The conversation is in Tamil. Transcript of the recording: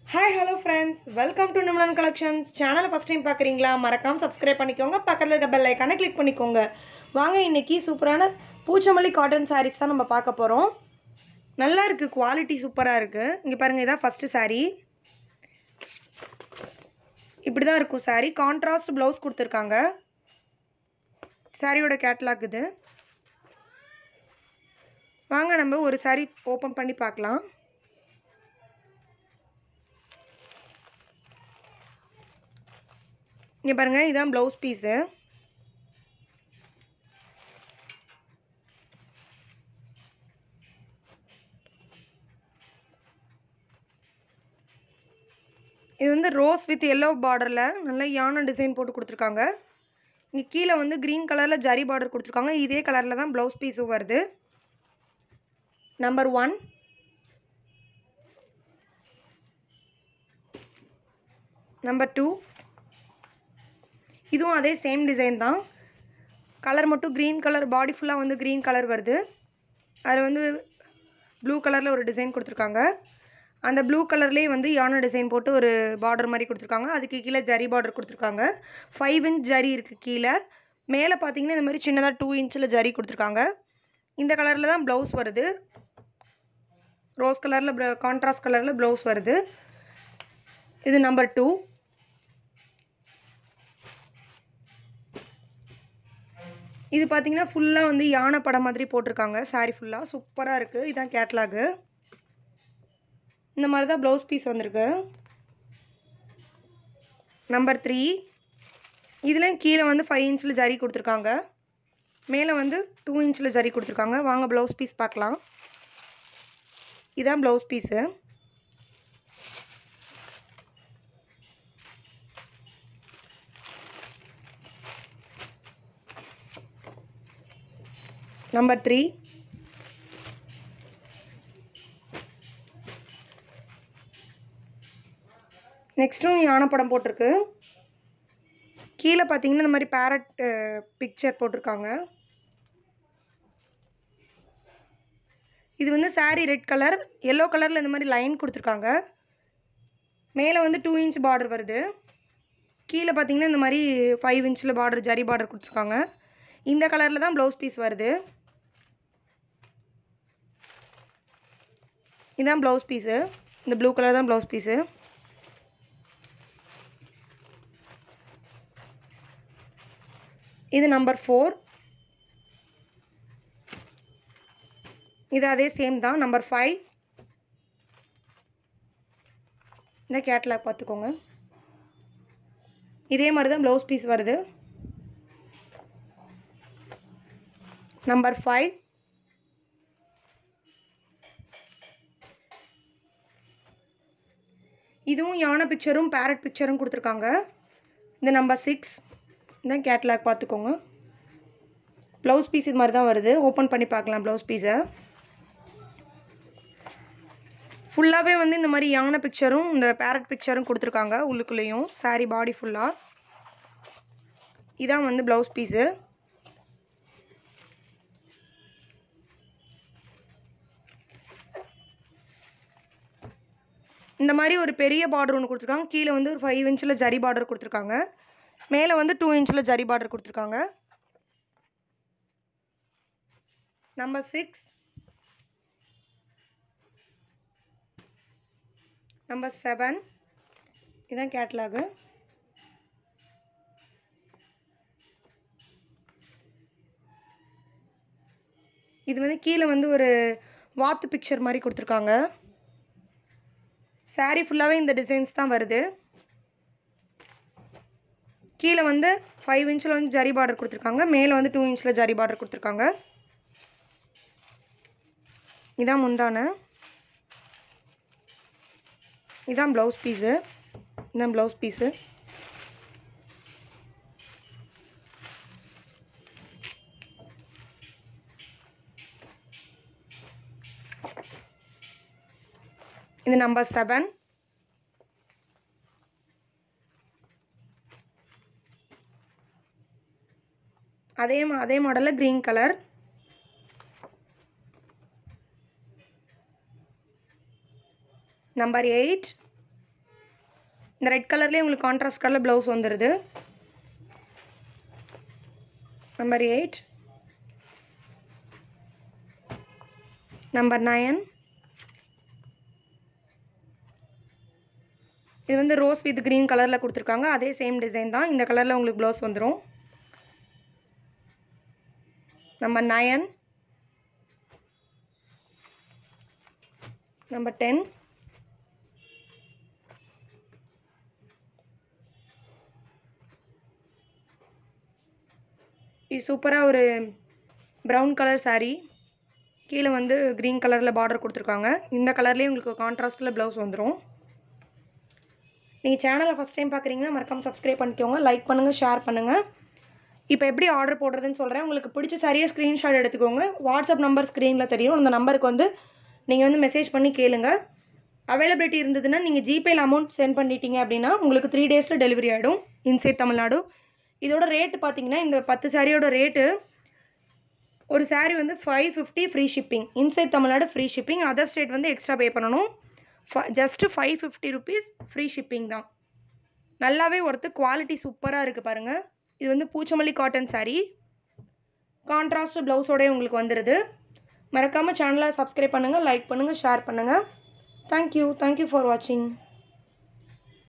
hi hello friends welcome to Nimlan collections சேனலை ஃபஸ்ட் டைம் பார்க்குறீங்களா மறக்காமல் சப்ஸ்கிரைப் பண்ணிக்கோங்க பக்கத்தில் இருக்க பெல் ஐக்கானை கிளிக் பண்ணிக்கோங்க வாங்க இன்னைக்கு சூப்பரான பூச்சமல்லி காட்டன் சாரீஸ் தான் நம்ம பார்க்க போகிறோம் நல்லா இருக்குது குவாலிட்டி சூப்பராக இருக்குது இங்கே பாருங்கள் இதான் ஃபஸ்ட்டு saree இப்படி தான் இருக்கும் saree கான்ட்ராஸ்ட் ப்ளவுஸ் கொடுத்துருக்காங்க சாரியோட கேட்லாக் இது வாங்க நம்ம ஒரு saree ஓப்பன் பண்ணி பார்க்கலாம் இங்கே பாருங்கள் இதான் ப்ளவுஸ் பீஸு இது வந்து ரோஸ் வித் எல்லோ பார்டரில் நல்ல யானை டிசைன் போட்டு கொடுத்துருக்காங்க இங்கே கீழே வந்து க்ரீன் கலரில் ஜரி பார்டர் கொடுத்துருக்காங்க இதே கலரில் தான் ப்ளவுஸ் பீஸும் வருது நம்பர் ஒன் நம்பர் டூ இதுவும் அதே சேம் டிசைன் தான் கலர் மட்டும் க்ரீன் கலர் பாடி ஃபுல்லாக வந்து க்ரீன் கலர் வருது அதில் வந்து ப்ளூ கலரில் ஒரு டிசைன் கொடுத்துருக்காங்க அந்த ப்ளூ கலர்லேயே வந்து யானை டிசைன் போட்டு ஒரு பார்டர் மாதிரி கொடுத்துருக்காங்க அதுக்கு கீழே ஜரி பார்டர் கொடுத்துருக்காங்க ஃபைவ் இன்ச் ஜரி இருக்குது கீழே மேலே பார்த்தீங்கன்னா இந்த மாதிரி சின்னதாக டூ இன்ச்சில் ஜரி கொடுத்துருக்காங்க இந்த கலரில் தான் ப்ளவுஸ் வருது ரோஸ் கலரில் கான்ட்ராஸ்ட் கலரில் ப்ளவுஸ் வருது இது நம்பர் டூ இது பார்த்தீங்கன்னா ஃபுல்லாக வந்து யானை படம் மாதிரி போட்டிருக்காங்க சாரி ஃபுல்லாக சூப்பராக இருக்குது இதான் கேட்லாகு இந்த மாதிரி தான் ப்ளவுஸ் பீஸ் வந்திருக்கு நம்பர் த்ரீ இதுலேயும் கீழே வந்து ஃபைவ் இன்ச்சில் ஜரி கொடுத்துருக்காங்க மேலே வந்து டூ இன்ச்சில் ஜரி கொடுத்துருக்காங்க வாங்க ப்ளவுஸ் பீஸ் பார்க்கலாம் இதான் ப்ளவுஸ் பீஸு நம்பர் த்ரீ நெக்ஸ்ட்டும் யானை படம் போட்டிருக்கு கீழே பார்த்தீங்கன்னா இந்த மாதிரி பேரட் பிக்சர் போட்டிருக்காங்க இது வந்து saree ரெட் கலர் எல்லோ கலரில் இந்த மாதிரி லைன் கொடுத்துருக்காங்க மேலே வந்து டூ இன்ச் பார்டர் வருது கீழே பார்த்தீங்கன்னா இந்த மாதிரி ஃபைவ் இன்ச்சில் பார்டர் ஜரி பார்டர் கொடுத்துருக்காங்க இந்த கலரில் தான் ப்ளவுஸ் பீஸ் வருது இதான் ப்ளவுஸ் பீஸு இந்த ப்ளூ கலர் தான் ப்ளவுஸ் பீஸு இது நம்பர் ஃபோர் இது அதே சேம் தான் நம்பர் ஃபைவ் இந்த கேட்லாக் பார்த்துக்கோங்க இதே மாதிரி தான் ப்ளவுஸ் பீஸ் வருது நம்பர் ஃபைவ் இதுவும் யானை பிக்சரும் பேரட் பிக்சரும் கொடுத்துருக்காங்க இந்த நம்பர் சிக்ஸ் இந்த கேட்லாக் பார்த்துக்கோங்க ப்ளவுஸ் பீஸ் இது மாதிரி தான் வருது ஓப்பன் பண்ணி பார்க்கலாம் ப்ளவுஸ் பீஸை ஃபுல்லாகவே வந்து இந்த மாதிரி யானை பிக்சரும் இந்த பேரட் பிக்சரும் கொடுத்துருக்காங்க உள்ளுக்குள்ளேயும் saree பாடி ஃபுல்லாக இதான் வந்து ப்ளவுஸ் பீஸு இந்த மாதிரி ஒரு பெரிய பார்டர் ஒன்று கொடுத்துருக்காங்க கீழே வந்து ஒரு ஃபைவ் இன்ச்சில் ஜரி பார்டர் கொடுத்துருக்காங்க மேலே வந்து டூ இன்ச்சில் ஜரி பார்டர் கொடுத்துருக்காங்க நம்பர் சிக்ஸ் நம்பர் செவன் இதான் கேட்லாகு இது வந்து கீழே வந்து ஒரு வாத்து பிக்சர் மாதிரி கொடுத்துருக்காங்க saree ஃபுல்லாகவே இந்த டிசைன்ஸ் தான் வருது கீழே வந்து ஃபைவ் இன்ச்சில் வந்து ஜரி பார்டர் கொடுத்துருக்காங்க மேலே வந்து டூ இன்ச்சில் ஜரி பார்டர் கொடுத்துருக்காங்க இதான் முந்தான இதான் ப்ளவுஸ் பீஸு இதான் ப்ளவுஸ் பீஸு இது நம்பர் செவன் அதே மா- அதே மாடலில் க்ரீன் கலர் நம்பர் எயிட் இந்த ரெட் கலர்லேயே உங்களுக்கு கான்ட்ராஸ்ட் கலர் ப்ளவுஸ் வந்துடுது நம்பர் எயிட் நம்பர் நயன் இது வந்து ரோஸ் வித் க்ரீன் கலரில் கொடுத்துருக்காங்க அதே சேம் டிசைன் தான் இந்த கலரில் உங்களுக்கு ப்ளவுஸ் வந்துடும் நம்பர் நயன் நம்பர் டென் இது சூப்பராக ஒரு ப்ரௌன் கலர் saree கீழே வந்து க்ரீன் கலரில் பார்டர் கொடுத்துருக்காங்க இந்த கலர்லேயே உங்களுக்கு கான்ட்ராஸ்ட்டில் ப்ளவுஸ் வந்துடும் நீங்கள் சேனலை ஃபஸ்ட் டைம் பார்க்குறீங்கன்னா மறக்காமல் சப்ஸ்கிரைப் பண்ணிக்கோங்க லைக் பண்ணுங்கள் ஷேர் பண்ணுங்கள் இப்போ எப்படி ஆர்டர் போடுறதுன்னு சொல்கிறேன் உங்களுக்கு பிடிச்ச சாரியை ஸ்க்ரீன்ஷாட் எடுத்துக்கோங்க வாட்ஸ்அப் நம்பர் ஸ்க்ரீனில் தெரியும் அந்த நம்பருக்கு வந்து நீங்கள் வந்து மெசேஜ் பண்ணி கேளுங்க அவைலபிலிட்டி இருந்ததுன்னா நீங்கள் ஜிபேயில் அமௌண்ட் சென்ட் பண்ணிட்டீங்க அப்படின்னா உங்களுக்கு த்ரீ டேஸில் டெலிவரி ஆகிடும் இன்சைட் தமிழ்நாடு இதோட ரேட்டு பார்த்தீங்கன்னா இந்த பத்து சாரியோட ரேட்டு ஒரு saree வந்து five fifty free shipping inside Tamil Nadu free shipping other state வந்து எக்ஸ்ட்ரா பே பண்ணணும் ஃப just five fifty rupees free shipping தான் நல்லாவே ஒருத்து குவாலிட்டி சூப்பராக இருக்குது பாருங்கள் இது வந்து பூச்சமல்லி காட்டன் saree கான்ட்ராஸ்ட் ப்ளவுஸோடய உங்களுக்கு வந்துடுது மறக்காமல் சேனலை சப்ஸ்கிரைப் பண்ணுங்கள் லைக் பண்ணுங்கள் ஷேர் பண்ணுங்கள் தேங்க்யூ தேங்க்யூ ஃபார் வாட்சிங்